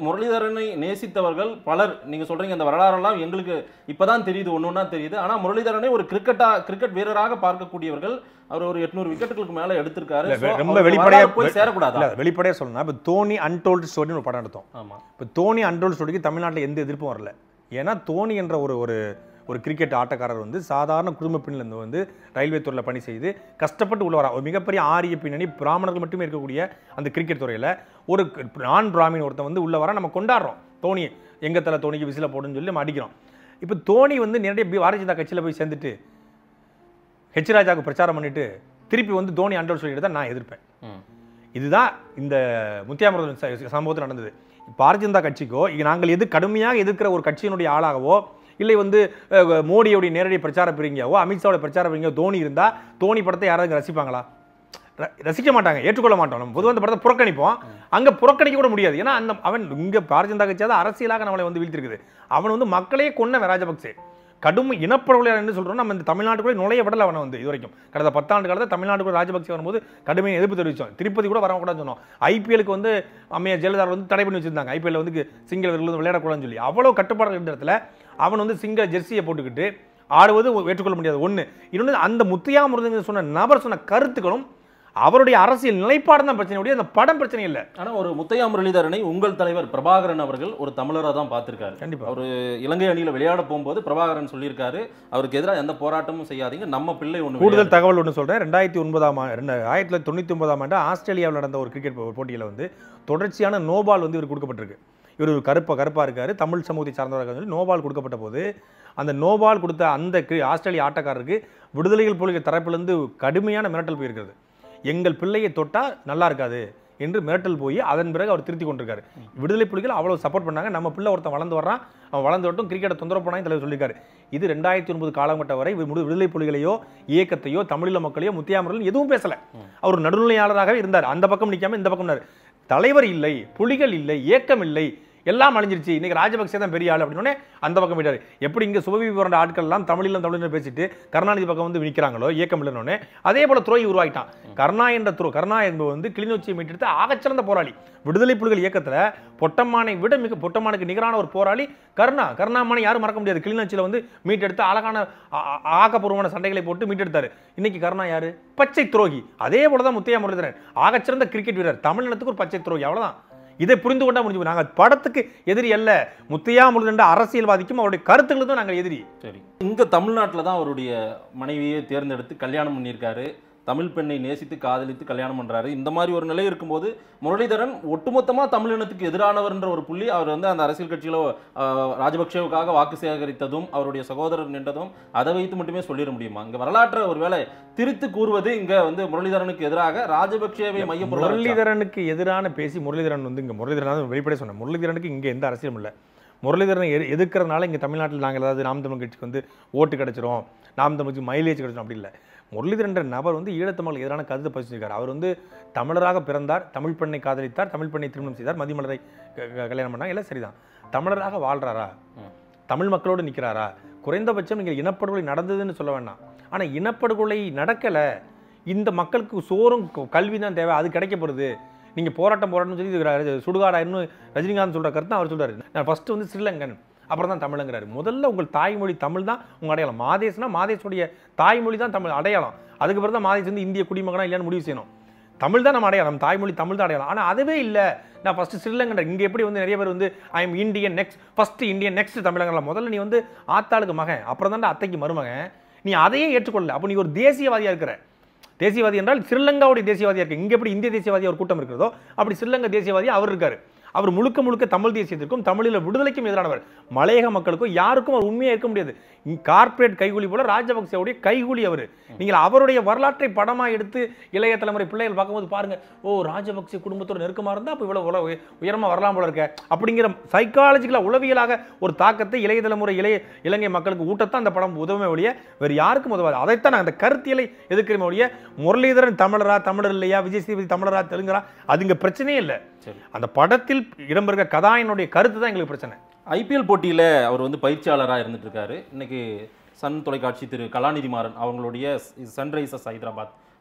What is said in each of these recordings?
முரளிதரனை நேசித்தவர்கள் பலர் நீங்க சொல்றீங்க அந்த வரலாறெல்லாம் எங்களுக்கு இப்பதான் தெரியுது ஒன்று ஒன்றா தெரியுது ஆனா முரளிதரனை ஒரு கிரிக்கெட்டா கிரிக்கெட் வீரராக பார்க்கக்கூடியவர்கள் அவர் ஒரு எட்நூறு விக்கெட்டுகளுக்கு மேல எடுத்திருக்காரு இல்ல, So, ரொம்ப அவர் வெளிப்படையா வரலாறு போய் சேரக்கூடாதா இல்ல வெளிப்படையா சொல்லணும் இப்போ தோனி அன்டோல்டு ஸ்டோரின்னு ஒரு படம் எடுத்தோம் ஆமா இப்போ தோனி அன்டோல்டு ஸ்டோரிக்கு தமிழ்நாட்டில் எந்த எதிர்ப்பும் வரல ஏன்னா தோனி என்ற ஒரு ஒரு ஒரு கிரிக்கெட் ஆட்டக்காரர் வந்து சாதாரண குடும்ப பெண்ணிலிருந்து வந்து ரயில்வே துறையில் பணி செய்து கஷ்டப்பட்டு உள்ள வரா ஒரு மிகப்பெரிய ஆரிய பின்னணி பிராமணர்கள் மட்டுமே இருக்கக்கூடிய அந்த கிரிக்கெட் துறையில் ஒரு நான் பிராமின் ஒருத்தன் வந்து உள்ள வர நம்ம கொண்டாடுறோம் தோனி எங்க தலை தோனிக்கு விசில போடுன்னு சொல்லி நம்ம அடிக்கிறோம் இப்போ தோனி வந்து நேரடியாக பி- பாரதிய ஜனதா கட்சியில் போய் சேர்ந்துட்டு ஹெச் ராஜாவுக்கு பிரச்சாரம் பண்ணிட்டு திருப்பி வந்து தோனி அண்டோல் சொல்லிட்டு தான் நான் எதிர்ப்பேன் ம். இதுதான் இந்த முத்தியாமிரதன் ச- சம்பவத்தில் நடந்தது பாரதிய ஜனதா கட்சிக்கோ இங்க நாங்கள் எது கடுமையாக எதிர்க்கிற ஒரு கட்சியினுடைய ஆளாகவோ இல்லை வந்து அஹ், மோடியோடைய நேரடி பிரச்சார பிரிங்கியாவோ அமித்ஷாவோட பிரச்சார பிரிங்கியோ தோனி இருந்தா தோனி படத்தை யாராவது ரசிப்பாங்களா ர- ரசிக்க மாட்டாங்க ஏற்றுக்கொள்ள மாட்டோம் நம்ம பொதுவாக அந்த படத்தை புறக்கணிப்போம் அங்க புறக்கணிக்க கூட முடியாது ஏன்னா அந்த அவன் இங்க பாரதிய ஜனதா கட்சி தான் அரசியலாக நம்மளை வந்து வீழ்த்திருக்குது அவன் வந்து மக்களையே கொன்ன ராஜபக்சே கடும் இனப்படுகொலை என்ன சொல்றோம் நம்ம இந்த தமிழ்நாட்டுக்குள்ளே நுழைய விடல அவனை வந்து இது வரைக்கும் கடந்த பத்தாண்டு காலத்தில் தமிழ்நாட்டுக்குள்ள ராஜபக்சே வரும்போது கடுமையாக எதிர்ப்பு தெரிவித்தோம் திருப்பதி கூட வரக்கூடாதுன்னு சொன்னோம் ஐபிஎலுக்கு வந்து அம்மையார் ஜெயலலிதா வந்து தடை பண்ணி வச்சிருந்தாங்க ஐபிஎல் வந்து சிங்கள வீரர்கள் வந்து விளையாடக்கூடாதுன்னு சொல்லி அவ்வளோ கட்டுப்பாடு இருந்த இடத்துல அவன் வந்து சிங்கள ஜெர்சியை போட்டுக்கிட்டு ஆடுவது ஏற்றுக்கொள்ள முடியாது ஒன்று இன்னொன்று அந்த முத்தையா முருகன் சொன்ன நபர் சொன்ன கருத்துக்களும் அவருடைய அரசியல் நிலைப்பாடு தான் பிரச்சனை ஒழிய அந்த படம் பிரச்சனை இல்லை ஆனா ஒரு முத்தையா முரளிதரனை உங்கள் தலைவர் பிரபாகரன் அவர்கள் ஒரு தமிழரா தான் பார்த்திருக்காரு கண்டிப்பா அவர் இலங்கை அணியில விளையாட போகும்போது பிரபாகரன் சொல்லியிருக்காரு அவருக்கு எதிராக எந்த போராட்டமும் செய்யாதீங்க நம்ம பிள்ளை ஒன்று கூடுதல் தகவல் ஒன்று சொல்கிறேன் ரெண்டாயிரத்தி ஒன்பதாம் ஆண்டு ரெண்டு ஆயிரத்தி தொள்ளாயிரத்தி தொண்ணூற்றி ஒன்பதாம் ஆண்டு ஆஸ்திரேலியாவில் நடந்த ஒரு கிரிக்கெட் போ- போட்டியில வந்து தொடர்ச்சியான நோபால் வந்து இவர் கொடுக்கப்பட்டிருக்கு இவர் ஒரு கருப்பா கருப்பாக இருக்காரு தமிழ் சமூகத்தை சார்ந்தவராக சொல்லி நோபால் கொடுக்கப்பட்ட போது அந்த நோபால் கொடுத்த அந்த கி- ஆஸ்திரேலிய ஆட்டக்காரருக்கு விடுதலைகள் புலிகள் தரப்பிலிருந்து கடுமையான மிரட்டல் போயிருக்கிறது எங்கள் பிள்ளையை தொட்டா நல்லா இருக்காது என்று மிரட்டல் போய் அதன் பிறகு அவர் திருத்தி கொண்டிருக்காரு விடுதலை புலிகள் அவ்வளவு சப்போர்ட் பண்ணாங்க நம்ம பிள்ளை ஒருத்தன் வளர்ந்து வர்றான் அவன் வளர்ந்து வரட்டும் கிரிக்கெட்டை தொந்தரவு பண்ணாங்க தலைவர் சொல்லியிருக்காரு இது ரெண்டாயிரத்தி ஒன்பது காலகட்டம் வரை வி- முழு விடுதலை புலிகளையோ இயக்கத்தையோ தமிழீழ மக்களையோ முத்தியாமர்கள் எதுவும் பேசல அவர் ஒரு நடுநிலையாளராகவே இருந்தார் அந்த பக்கம் நிக்காம இந்த பக்கம் இருந்தார் தலைவர் இல்லை புலிகள் இல்லை இயக்கம் இல்லை எல்லாம் அழிஞ்சிருச்சு இன்னைக்கு ராஜபக்சே தான் பெரிய ஆள் அப்படின்னே அந்த பக்கம் போயிட்டாரு எப்படி இங்க சுபவி போன்ற ஆட்கள் எல்லாம் தமிழிலும் தமிழிலும் பேசிட்டு கருணாநிதி பக்கம் வந்து நிற்கிறாங்களோ இயக்கம் இல்லைன்னு அதே போல துரோகி உருவாயிட்டான் கருணா என்ற துரோ கருணா என்பவர் வந்து கிளிநொச்சியை மீட்டெடுத்து ஆகச்சிறந்த போராளி விடுதலை புலிகள் இயக்கத்துல பொட்டம்மானை விட மிக பொட்டம்மானுக்கு நிகரான ஒரு போராளி கருணா கருணாமானை யாரும் மறக்க முடியாது கிளிநொச்சியில வந்து மீட்டெடுத்து அழகான ஆ- ஆ- ஆக்கப்பூர்வமான சண்டைகளை போட்டு மீட்டெடுத்தாரு இன்னைக்கு கருணா யாரு பச்சை துரோகி அதே போல தான் முத்தையா முரளிதரன் ஆகச்சிறந்த கிரிக்கெட் வீரர் தமிழினத்துக்கு ஒரு பச்சை துரோகி அவ்வளவுதான் இதை புரிந்து கொண்டா முடிஞ்சு போச்சு. நாங்க படத்துக்கு எதிரி அல்ல முத்தையா முருகன் அரசியல்வாதிக்கும் அவருடைய கருத்துக்களுக்கும் நாங்கள் எதிரி சரி இங்க தமிழ்நாட்டில் தான் அவருடைய மனைவியை தேர்ந்தெடுத்து கல்யாணம் பண்ணியிருக்காரு தமிழ் பெண்ணை நேசித்து காதலித்து கல்யாணம் பண்றாரு இந்த மாதிரி ஒரு நிலை இருக்கும்போது முரளிதரன் ஒட்டுமொத்தமா தமிழினத்துக்கு எதிரானவர்ன்ற ஒரு புள்ளி அவர் வந்து அந்த அரசியல் கட்சியில ஆஹ், ராஜபக்சேவுக்காக வாக்கு சேகரித்ததும் அவருடைய சகோதரர் நின்றதும் அதை வைத்து மட்டுமே சொல்லிட முடியுமா இங்க வரலாற்றை ஒருவேளை திரித்து கூறுவது இங்க வந்து முரளிதரனுக்கு எதிராக ராஜபக்சேவை மையப்பொருளாக வச்சா- முரளிதரனுக்கு எதிரான பேசி முரளிதரன் வந்து இங்க முரளிதரன் தான் வெளிப்படையாக சொன்னேன் முரளிதரனுக்கு இங்க எந்த அரசியலும் இல்லை முரளிதரனை எது எதிர்க்கிறதுனால இங்க தமிழ்நாட்டில் நாங்கள் ஏதாவது நாம் தமிழ் கட்சிக்கு வந்து ஓட்டு கிடைச்சிரும் நாம் தமிழுக்கு மைலேஜ் கிடைச்சிரும் அப்படி இல்லை முரளிதரன்ற நபர் வந்து ஈழத்தமிழுக்கு எதிரான கருத்தை பதிச்சிருக்காரு அவர் வந்து தமிழராக பிறந்தார் தமிழ் பெண்ணை காதலித்தார் தமிழ் பெண்ணை திருமணம் செய்தார் மதிமலரை க- க- கல்யாணம் பண்ணாங்க எல்லாம் சரிதான் தமிழராக வாழ்றாரா ம். தமிழ் மக்களோடு நிற்கிறாரா குறைந்தபட்சம் நீங்கள் இனப்படுகொலை நடந்ததுன்னு சொல்ல வேண்டாம் ஆனா இனப்படுகொலை நடக்கலை இந்த மக்களுக்கு சோறும் க- கல்வி தான் தேவை அது கிடைக்கப்படுது நீங்க போராட்டம் போராட்டம்னு சொல்லி இது ர- சுடுகாடாயின்னு ரஜினிகாந்த் சொல்ற கருத்து அவர் சொல்றாரு நான் ஃபர்ஸ்ட் வந்து ஸ்ரீலங்கன் அப்புறம் தான் தமிழுங்கிறாரு முதல்ல உங்கள் தாய்மொழி தமிழ் தான் உங்க அடையாளம் மாதேஷ்னா மாதேஷுடைய தாய்மொழி தான் தமிழ் அடையாளம் அதுக்கு பிறகு தான் மாதேஷ் வந்து இந்திய குடிமகனா இல்லையான்னு முடிவு செய்யணும் தமிழ் தான் நம்ம அடையாளம் தாய்மொழி தமிழ் தான் அடையாளம் ஆனால் அதுவே இல்லை நான் ஃபர்ஸ்ட் ஸ்ரீலங்கன் இங்கே எப்படி வந்து நிறைய பேர் வந்து I am Indian next first Indian next தமிழங்கலாம் முதல்ல நீ வந்து ஆத்தாளுக்கு மகன் அப்புறம் தான் அத்தைக்கு மருமகன் நீ அதையே ஏற்றுக்கொள்ளல அப்போ நீ ஒரு தேசியவாதியா இருக்கிற தேசியவாதி என்றால் ஸ்ரீலங்காவுடைய தேசியவாதியா இருக்கு இங்க எப்படி இந்திய தேசியவாதியா ஒரு கூட்டம் இருக்கிறதோ அப்படி ஸ்ரீலங்கா தேசியவாதியா அவர் இருக்காரு அவர் முழுக்க முழுக்க தமிழ் தேசியத்திற்கும் தமிழில் விடுதலைக்கும் எதிரானவர் மலையக மக்களுக்கும் யாருக்கும் அவர் உண்மையா இருக்க முடியாது கார்ப்பரேட் கைகூலி போல ராஜபக்சேவுடைய கைகூலி அவர் நீங்கள் அவருடைய வரலாற்றை படமா எடுத்து இளைய தலைமுறை பிள்ளைகள் பார்க்கும்போது பாருங்க ஓ ராஜபக்சே குடும்பத்தோட நெருக்கமா இருந்தா அப்போ இவ்வளவு உல- உயரமா வரலாம் போல இருக்க அப்படிங்கிற சைக்காலஜிக்கலா உளவியலாக ஒரு தாக்கத்தை இளைய தலைமுறை இளைய இலங்கை மக்களுக்கு ஊட்டத்தான் அந்த படம் உதவுமே ஒழிய வேறு யாருக்கும் உதவாது அதைத்தான் நாங்கள் அந்த கருத்தியலை எதிர்க்கிறோமே ஒழிய முரளிதரன் தமிழரா தமிழர் இல்லையா விஜய் சேதுபதி தமிழரா தெலுங்கரா அது இங்க பிரச்சனையே இல்லை சரி அந்த படத்தில் இடம்பெறுகிற கதாயனுடைய கருத்து தான் எங்களுக்கு பிரச்சனை ஐபிஎல் போட்டியில அவர் வந்து பயிற்சியாளராக இருந்துட்டு இருக்காரு இன்னைக்கு சன் தொலைக்காட்சி திரு கலாநிதி மாறன் அவங்களுடைய சன்ரைசர்ஸ் ஹைதராபாத்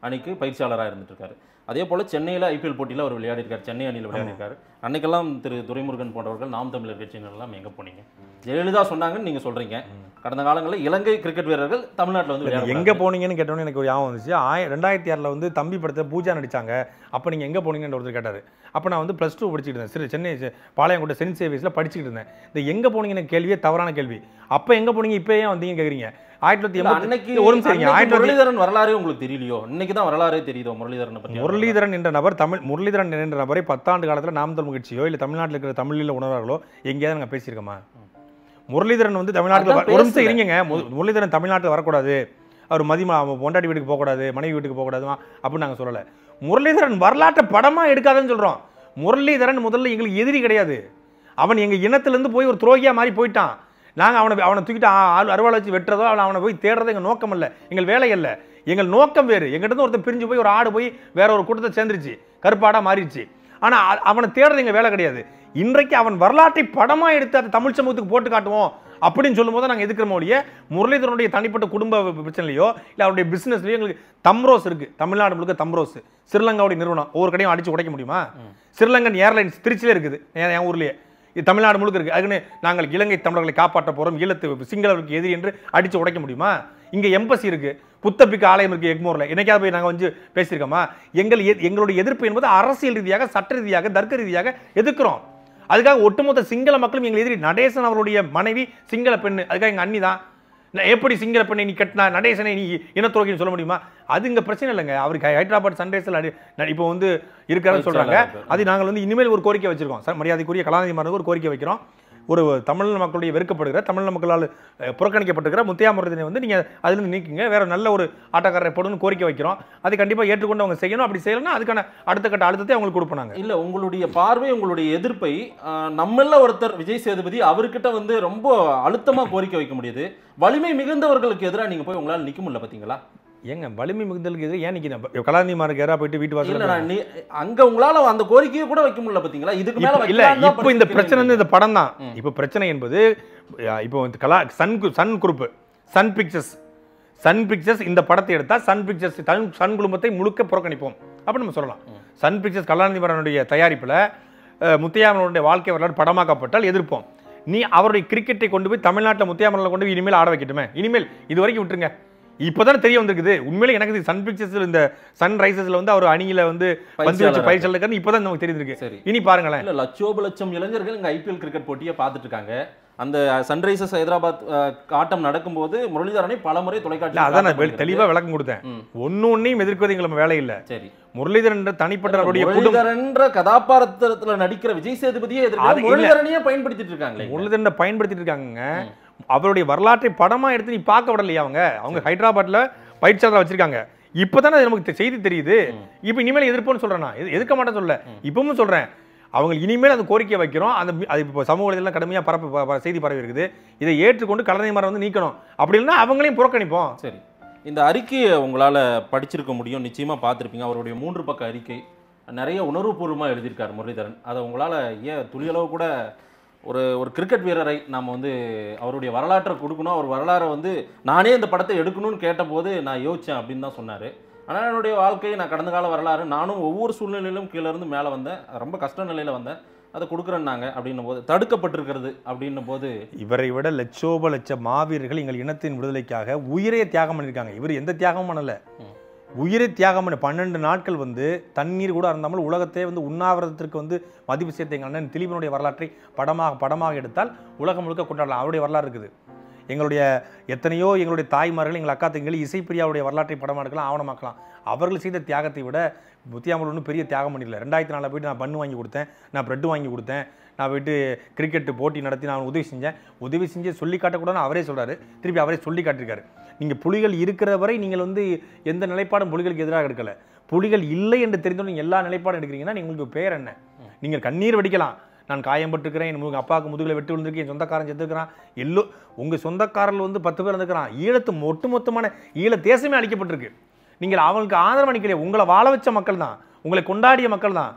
அணிக்கு பயிற்சியாளராக இருந்துட்டு இருக்காரு அதே போல் சென்னையில் ஐபிஎல் போட்டியில் அவர் விளையாடிருக்காரு சென்னை அணியில் விளையாடிருக்காரு அன்னைக்கெல்லாம் திரு துரைமுருகன் போன்றவர்கள் நாம் தமிழர் கட்சியினர் எல்லாம் எங்கே போனீங்க ஜெயலலிதா சொன்னாங்கன்னு நீங்கள் சொல்கிறீங்க கடந்த காலங்களில் இலங்கை கிரிக்கெட் வீரர்கள் தமிழ்நாட்டில் வந்து நீங்க விளையாட எங்க போனீங்கன்னு கேட்டோன்னே எனக்கு ஒரு ஞாபகம் வந்துச்சு ஆய ரெண்டாயிரத்தி ஆறில் வந்து தம்பி படத்தை பூஜா நடிச்சாங்க அப்போ நீங்க எங்க போனீங்கன்னு ஒருத்தர் கேட்டாரு அப்போ நான் வந்து ப்ளஸ் டூ படிச்சுட்டு இருந்தேன் சரி சென்னை செ- பாளையங்கோட்டை சென்ட் சேவிஸில் படிச்சுட்டு இருந்தேன் இந்த எங்க போனீங்கன்னு கேள்வியே தவறான கேள்வி அப்போ எங்க போனீங்க இப்போ ஏன் வந்தீங்க கேக்குறீங்க ஆயிரத்தி தொள்ளாயிரத்தி இல்ல, எண்பத்தி அன்னைக்கு ஒரு நிமிஷம் இருங்க. அன்னைக்கு ஆயிரத்தி தொள்ளாயிரத்தி முரளிதரன் வரலாறே உங்களுக்கு தெரியலையோ இன்னைக்கு தான் வரலாறே தெரியுதோ முரளிதரனை பற்றி முரளிதரன் என்ற நபர் தமிழ் முரளிதரன் என்ற நபரை பத்தாண்டு காலத்தில் நாம் தமிழ் கட்சியோ இல்லை தமிழ்நாட்டில் இருக்கிற தமிழில் உணர்வார்களோ எங்கேயாவது நாங்கள் பேசியிருக்கோமா முரளிதரன் வந்து தமிழ்நாட்டில் அதான் வ- ஒரு நிமிஷம் பேசல. இருங்க மு- முரளிதரன் தமிழ்நாட்டில் வரக்கூடாது அவர் மதிமா அவன் பொண்டாட்டி வீட்டுக்கு போகக்கூடாது மனைவி வீட்டுக்கு போகக்கூடாதுமா அப்படின்னு நாங்கள் சொல்லலை முரளிதரன் வரலாற்றை படமாக எடுக்காதுன்னு சொல்கிறோம் முரளிதரன் முதல்ல எங்களுக்கு எதிரி கிடையாது அவன் எங்கள் இனத்திலேருந்து போய் ஒரு துரோகியாக மாறி போயிட்டான் நாங்கள் அவனை அவனை தூக்கிட்டு ஆ- ஆள் அறுவாளை வச்சு வெட்டுறதோ அவனை அவனை போய் தேடுறதோ எங்கள் நோக்கம் இல்லை எங்கள் வேலை அல்ல எங்கள் நோக்கம் வேறு எங்கிட்ட ஒருத்தன் பிரிஞ்சு போய் ஒரு ஆடு போய் வேற ஒரு கூட்டத்தை சேர்ந்துருச்சு கருப்பாடாக மாறிடுச்சு ஆனால் அவனை தேடுறது எங்கள் வேலை கிடையாது இன்றைக்கு அவன் வரலாற்றை படமாக எடுத்து அதை தமிழ் சமூகத்துக்கு போட்டு காட்டுவோம் அப்படின்னு சொல்லும்போது நாங்கள் எதுக்குற ஒழிய முரளிதரனுடைய தனிப்பட்ட குடும்ப பிரச்சனைலையோ இல்லை அவருடைய பிஸ்னஸ்லையோ எங்களுக்கு தம்ரோஸ் இருக்கு தமிழ்நாடு முழுக்க தம்ரோஸ் ஸ்ரீலங்காவுடைய நிறுவனம் ஒவ்வொரு கடையும் அடிச்சு உடைக்க முடியுமா ஸ்ரீலங்கன் ஏர்லைன்ஸ் திருச்சியிலே இருக்குது என் என் ஊர்லயே இது தமிழ்நாடு முழுக்க இருக்கு அதுக்குன்னு நாங்கள் இலங்கை தமிழர்களை காப்பாற்ற போறோம் ஈழத்து சிங்களவருக்கு எதிரி என்று அடிச்சு உடைக்க முடியுமா இங்க எம்பசி இருக்கு புத்தப்பிக்க ஆலயம் இருக்கு எக்மோர்ல என்னைக்காவது போய் நாங்க வந்து பேசியிருக்கோமா எங்கள் எ- எங்களுடைய எதிர்ப்பு என்பது அரசியல் ரீதியாக சட்ட ரீதியாக தர்க்க ரீதியாக எதிர்க்கிறோம் அதுக்காக ஒட்டுமொத்த சிங்கள மக்களும் எங்கள் எதிரி நடேசன் அவருடைய மனைவி சிங்கள பெண்ணு அதுக்காக எங்க அண்ணி தான் நான் எப்படி சிங்கள பெண்ணை நீ கட்டினா நடேசனை நீ இனத்துறோகின்னு சொல்ல முடியுமா அது இங்க பிரச்சனை இல்லைங்க அவருக்கு ஹைதராபாத் சன்ரைஸில் இப்போ வந்து இருக்கிறான்னு சொல்றாங்க அது நாங்கள் வந்து இனிமேல் ஒரு கோரிக்கை வச்சிருக்கோம் சார் மரியாதைக்குரிய கலாநிதி மாறனுக்கு ஒரு கோரிக்கை வைக்கிறோம் ஒரு தமிழ் மக்களுடைய வெறுக்கப்படுகிற தமிழ் மக்களால் அஹ், புறக்கணிக்கப்பட்டிருக்கிற முத்தையா முரளிதனை வந்து நீங்கள் அதிலிருந்து நீக்குங்க வேற நல்ல ஒரு ஆட்டக்காரரை போடணும்னு கோரிக்கை வைக்கிறோம் அதை கண்டிப்பாக ஏற்றுக்கொண்டு அவங்க செய்யணும் அப்படி செய்யலைன்னா அதுக்கான அடுத்த கட்ட அழுத்தத்தை அவங்களுக்கு கொடுப்போம் நாங்க இல்ல உங்களுடைய பார்வை உங்களுடைய எதிர்ப்பை ஆஹ், நம்மள ஒருத்தர் விஜய் சேதுபதி அவர்கிட்ட வந்து ரொம்ப அழுத்தமா கோரிக்கை வைக்க முடியுது வலிமை மிகுந்தவர்களுக்கு எதிராக நீங்க போய் உங்களால நிக்க முடியல பாத்தீங்களா ஏங்க வலிமை மிகுந்தலுக்கு எது ஏன் நிற்கிறேன் கலாநிதி மாருக்கு யாரா போயிட்டு வீட்டு இல்ல வாசல் நான் நீ அங்க உங்களால அந்த கோரிக்கையை கூட வைக்க முடியல பாத்தீங்களா இதுக்கு மேல இப்ப- இல்ல வைக்கலாம்னு தான் இப்போ இந்த படிச்சிருக்கீங்க. பிரச்சனை வந்து இந்த படம் தான் ம். இப்போ பிரச்சனை என்பது அஹ், இப்போ வந்து கலா சன் கு- Sun group Sun Pictures Sun Pictures இந்த படத்தை எடுத்தா சன் பிக்சர்ஸ் சன் சன் குழுமத்தை முழுக்க புறக்கணிப்போம் அப்படின்னு நம்ம சொல்லலாம் சன் பிக்சர்ஸ் கலாநிதிபரனுடைய தயாரிப்புல அஹ், முத்தையாமனுடைய வாழ்க்கை வரலாறு படமாக்கப்பட்டால் எதிர்ப்போம் நீ அவருடைய கிரிக்கெட்டை கொண்டு போய் தமிழ்நாட்டில் முத்தையாமனில் கொண்டு போய் இனிமேல் ஆட வைக்கட்டுமே இனிமேல் இது வரைக்கும் விட்டுருங்க இப்போதானே தெரிய வந்திருக்குது உண்மையிலே எனக்கு இது சன் பிக்சர்ஸ்ல இந்த சன் ரைசர்ஸ்ல வந்து அவர் அணியில வந்து வந்து வச்சு பயிற்சியாளரா பயிற்சியாளர் இருக்காருன்னு இப்போதான் நமக்கு தெரிஞ்சிருக்கு சரி இனி பாருங்களேன் இல்ல லட்சோப லட்சம் இளைஞர்கள் இங்க ஐபிஎல் கிரிக்கெட் போட்டியை பார்த்துட்டு இருக்காங்க அந்த சன்ரைசர்ஸ் ஹைதராபாத் அஹ், ஆட்டம் நடக்கும்போது முரளிதரனை பலமுறை இல்ல தொலைக்காட்சி அதான் நான் வெ- தெளிவா விளக்கம் கொடுத்தேன் ம். ஒன்னு ஒன்னையும் எதிர்க்கிறது எங்களுக்கு வேலை இல்ல சரி முரளிதரன் என்ற தனிப்பட்ட அவருடைய குடும்பம் முரளிதரன்ற கதாபாத்திரத்துல நடிக்கிற விஜய் சேதுபதியே அது எதிர்க்க இல்ல. முரளிதரனையே பயன்படுத்திட்டு இருக்காங்களே இங்க. முரளிதரனை பயன்படுத்திட்டு இருக்காங்க அவருடைய வரலாற்றை படமா எடுத்து நீ பார்க்க விடலையா அவங்க அவங்க ஹைதராபாத்ல பயிற்சியாளர் வச்சிருக்காங்க இப்பதானே அது நமக்கு தெ- செய்தி தெரியுது இப்போ இனிமேல் எதிர்ப்போம்னு சொல்றேன் நான் எது- எதிர்க்க மாட்டேன்னு சொல்ல இப்பவும் சொல்றேன் அவங்க இனிமேல் அந்த கோரிக்கை வைக்கிறோம் அந்த மி- அது இப்போ சமூக வலைதளம் கடுமையாக பரப்பு ப- ப- செய்தி பரவி இருக்குது இதை ஏற்றுக்கொண்டு கலந்தை மரம் வந்து நீக்கணும் அப்படி இல்லைன்னா அவங்களையும் புறக்கணிப்போம் சரி இந்த அறிக்கையை உங்களால படிச்சிருக்க முடியும் நிச்சயமா பார்த்திருப்பீங்க அவருடைய மூன்று பக்க அறிக்கை நிறைய உணர்வுபூர்வமா எழுதியிருக்காரு முரளிதரன் அதை உங்களால ஏன் துளியளவு கூட ஒரு ஒரு கிரிக்கெட் வீரரை நாம் வந்து அவருடைய வரலாற்றை கொடுக்கணும் அவர் வரலாறை வந்து நானே இந்த படத்தை எடுக்கணும்னு கேட்டபோது நான் யோசிச்சேன் அப்படின்னு தான் சொன்னார் ஆனால் என்னுடைய வாழ்க்கை நான் கடந்த கால வரலாறு நானும் ஒவ்வொரு சூழ்நிலையிலும் கீழே இருந்து மேலே வந்தேன் ரொம்ப கஷ்ட நிலையில் வந்தேன் அதை கொடுக்குறேன்னாங்க அப்படின்னும் போது தடுக்கப்பட்டிருக்கிறது அப்படின்னும் போது இவரை விட லட்சோப லட்ச மாவீரர்கள் எங்கள் இனத்தின் விடுதலைக்காக உயிரை தியாகம் பண்ணியிருக்காங்க இவர் எந்த தியாகமும் பண்ணல ம். உயிரை தியாகம் பண்ண பன்னெண்டு நாட்கள் வந்து தண்ணீர் கூட அருந்தாமல் உலகத்தை வந்து உண்ணாவிரதத்திற்கு வந்து மதிப்பு சேர்த்த எங்கள் அண்ணன் திலீபனுடைய வரலாற்றை படமாக படமாக எடுத்தால் உலகம் முழுக்க கொண்டாடலாம் அவருடைய வரலாறு இருக்குது எங்களுடைய எத்தனையோ எங்களுடைய தாய்மார்கள் எங்கள் அக்கா தங்கள் இசைப்பிரியாவுடைய வரலாற்றை படமாக எடுக்கலாம் ஆவணமாக்கலாம் அவர்கள் செய்த தியாகத்தை விட முத்தியாமல் ஒன்றும் பெரிய தியாகம் பண்ணிடல ரெண்டாயிரத்தி நாலில் போயிட்டு நான் பண்ணு வாங்கி கொடுத்தேன் நான் பிரெட் வாங்கி கொடுத்தேன் நான் போயிட்டு கிரிக்கெட் போட்டி நடத்தி நான் உதவி செஞ்சேன் உதவி செஞ்சு சொல்லி காட்டக்கூடாதுன்னு அவரே சொல்றாரு திருப்பி அவரே சொல்லி காட்டியிருக்காரு நீங்கள் புலிகள் இருக்கிற வரை நீங்கள் வந்து எந்த நிலைப்பாடும் புலிகளுக்கு எதிராக எடுக்கல புலிகள் இல்லை என்று தெரிந்தோம் நீங்கள் எல்லா நிலைப்பாடும் எடுக்கிறீங்கன்னா நீங்க- உங்களுக்கு பேர் என்ன நீங்கள் கண்ணீர் வடிக்கலாம் நான் காயம்பட்டிருக்கிறேன் என் முதுகு- அப்பாவுக்கு முதுகில் வெட்டு விழுந்திருக்கு என் சொந்தக்காரன் செத்துருக்கிறான் எல்லோ உங்கள் சொந்தக்காரர்கள் வந்து பத்து பேர் இருந்துக்கிறான் ஈழத்து ஒட்டுமொத்தமான ஈழ தேசமே அழிக்கப்பட்டிருக்கு நீங்கள் அவங்களுக்கு ஆதரவு அளிக்கலையே உங்களை வாழ வச்ச மக்கள் தான் உங்களை கொண்டாடிய மக்கள் தான்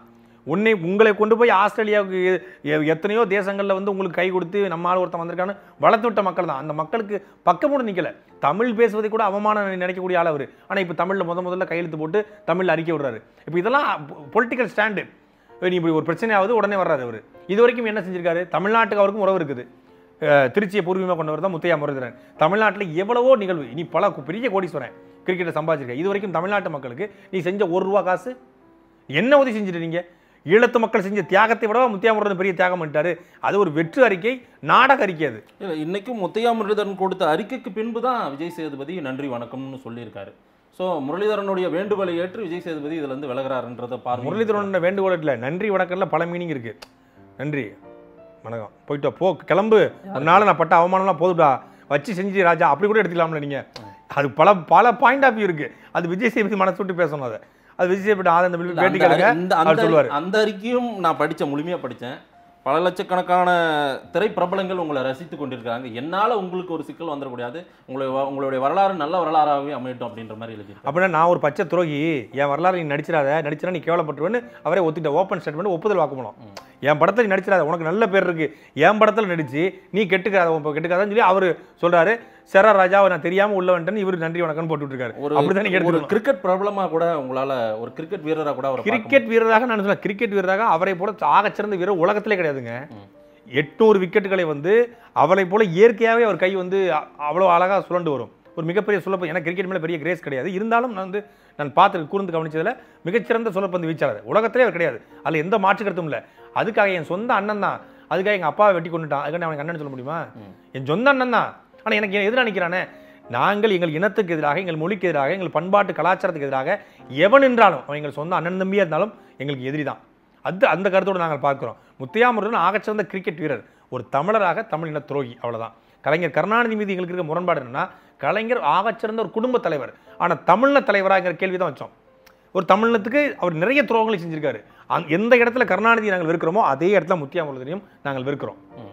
உன்னை உங்களை கொண்டு போய் ஆஸ்திரேலியாவுக்கு எ- எ- எத்தனையோ தேசங்களில் வந்து உங்களுக்கு கை கொடுத்து நம்ம ஆள் ஒருத்தன் வந்திருக்கான்னு வளர்த்து விட்ட மக்கள் தான் அந்த மக்களுக்கு பக்கமும் நிற்கல தமிழ் பேசுவதை கூட அவமானம் நினைக்கக்கூடிய ஆள் அவர் ஆனால் இப்போ தமிழில் முத முதல்ல கையெழுத்து போட்டு தமிழில் அறிக்கை விடுறாரு இப்போ இதெல்லாம் பொலிட்டிக்கல் ஸ்டாண்டு நீ இப்படி ஒரு பிரச்சனையாவது உடனே வர்றாரு அவர் இது வரைக்கும் என்ன செஞ்சிருக்காரு தமிழ்நாட்டுக்கு அவருக்கும் உறவு இருக்குது அஹ் திருச்சியை பூர்வீகமாக கொண்டவர் தான் முத்தையா முரளிதரன் தமிழ்நாட்டில் எவ்வளவோ நிகழ்வு நீ பல கு- பெரிய கோடீஸ்வரன் கிரிக்கெட்டை சம்பாதிச்சிருக்க இது வரைக்கும் தமிழ்நாட்டு மக்களுக்கு நீ செஞ்ச ஒரு ரூபா காசு என்ன உதவி செஞ்சுட்டு நீங்க ஈழத்து மக்கள் செஞ்ச தியாகத்தை விடவா முத்தையா முரளிதரன் பெரிய தியாகம் பண்ணிட்டாரு அது ஒரு வெற்று அறிக்கை நாடக அறிக்கை அது இல்ல இன்னைக்கும் முத்தையா முரளிதரன் கொடுத்த அறிக்கைக்கு பின்பு தான் விஜய் சேதுபதி நன்றி வணக்கம்னு சொல்லியிருக்காரு ஸோ முரளிதரனுடைய வேண்டுகோளை ஏற்று விஜய் சேதுபதி இதுல இருந்து விலகிறாருன்றத பார்வை முரளிதரன் வேண்டுகோள் இல்லை நன்றி வணக்கம்ல பல மீனிங் இருக்கு நன்றி வணக்கம் போயிட்டு வா, போ கிளம்பு உன்னால நான் பட்ட அவமானம்லாம் போதுடா வச்சு செஞ்சு ராஜா அப்படி கூட எடுத்துக்கலாம்ல நீங்க அது பல பல பாயிண்ட் ஆஃப் வியூ இருக்கு அது விஜய் சேதுபதி மனசு விட்டு பேசணும் அதை அது விஜய் சேதுபதி ஆதந்த இல்ல, பேட்டி அந்த கேளுங்க அறி- இந்த- அவர் அந்த சொல்லுவாரு அந்த அறிக்கையும் நான் படிச்சேன் முழுமையா படிச்சேன் பல லட்சக்கணக்கான திரைப்பிரபலங்கள் உங்களை ரசித்து கொண்டிருக்காங்க என்னால உங்களுக்கு ஒரு சிக்கல் வந்துடக்கூடாது உங்களுடைய வ- உங்களுடைய வரலாறு நல்ல வரலாறாகவே அமையட்டும் அப்படின்ற மாதிரி எழுதி அப்படின்னா நான் ஒரு பச்சை துரோகி என் வரலாறு நீ நடிச்சிடாத நடிச்சினா நீ கேவலப்பட்டுருவேன்னு அவரே ஒத்துட்ட ஓப்பன் ஸ்டேட்மெண்ட் ஒப்புதல் வாக்குமூலம் என் படத்தில் நீ நடிச்சிடாத உனக்கு நல்ல பேர் இருக்கு என் படத்தில் நடிச்சு நீ கெட்டுக்காத உன் கெட்டுக்காதன்னு சொல்லி அவர் சொல்றாரு சரா ராஜாவை நான் தெரியாம உள்ள வந்துட்டேன்னு இவர் நன்றி வணக்கம்னு போட்டு இருக்காரு ஒரு அப்படிதான் நீங்க ஒரு எடுத்துக்கணும் கிரிக்கெட் பிரபலமா கூட உங்களால ஒரு கிரிக்கெட் வீரரா கூட அவர் கிரிக்கெட் வீரராக நான் சொல்ல கிரிக்கெட் வீரராக அவரை போல ஆகச்சிறந்த வீரர் உலகத்திலே கிடையாதுங்க ம். எட்நூறு விக்கெட்டுகளை வந்து அவரை போல இயற்கையாகவே அவர் கை வந்து அ- அவ்வளோ அழகாக சுழண்டு வரும் ஒரு மிகப்பெரிய சுழப்பு ஏன்னா கிரிக்கெட் மேலே பெரிய கிரேஸ் கிடையாது இருந்தாலும் நான் வந்து நான் பார்த்து கூர்ந்து கவனிச்சதில் மிகச்சிறந்த சுழப்பந்து வீச்சாளர் உலகத்திலே அவர் கிடையாது அதில் எந்த மாற்று கருத்தும் இல்லை அதுக்காக என் சொந்த அண்ணன் தான் அதுக்காக எங்கள் அப்பாவை வெட்டி கொண்டுட்டான் அதுக்காக அவனுக்கு அண்ணன் சொல்ல முடியுமா ம். என் சொந்த அண்ணன் தான் ஆனால் எனக்கு எதிராக நிற்கிறானே நாங்கள் எங்கள் இனத்துக்கு எதிராக எங்கள் மொழிக்கு எதிராக எங்கள் பண்பாட்டு கலாச்சாரத்துக்கு எதிராக எவன் என்றாலும் அவன் எங்கள் சொந்த அண்ணன் தம்பியாக இருந்தாலும் எங்களுக்கு எதிரி தான் அது அந்த கருத்தோடு நாங்கள் பார்க்கிறோம் முத்தையா முருகன் ஆகச்சிறந்த கிரிக்கெட் வீரர் ஒரு தமிழராக தமிழ் இன துரோகி அவ்வளவுதான் கலைஞர் கருணாநிதி மீது எங்களுக்கு இருக்க முரண்பாடு என்னன்னா கலைஞர் ஆகச்சிறந்த ஒரு குடும்ப தலைவர் ஆனால் தமிழ்ன தலைவராங்கிற கேள்வி தான் வச்சோம் ஒரு தமிழ்னத்துக்கு அவர் நிறைய துரோகங்களை செஞ்சிருக்காரு அங் எந்த இடத்துல கருணாநிதி நாங்கள் வெறுக்கிறோமோ அதே இடத்துல முத்தியா முருகனையும் நாங்கள் வெறுக்கிறோம்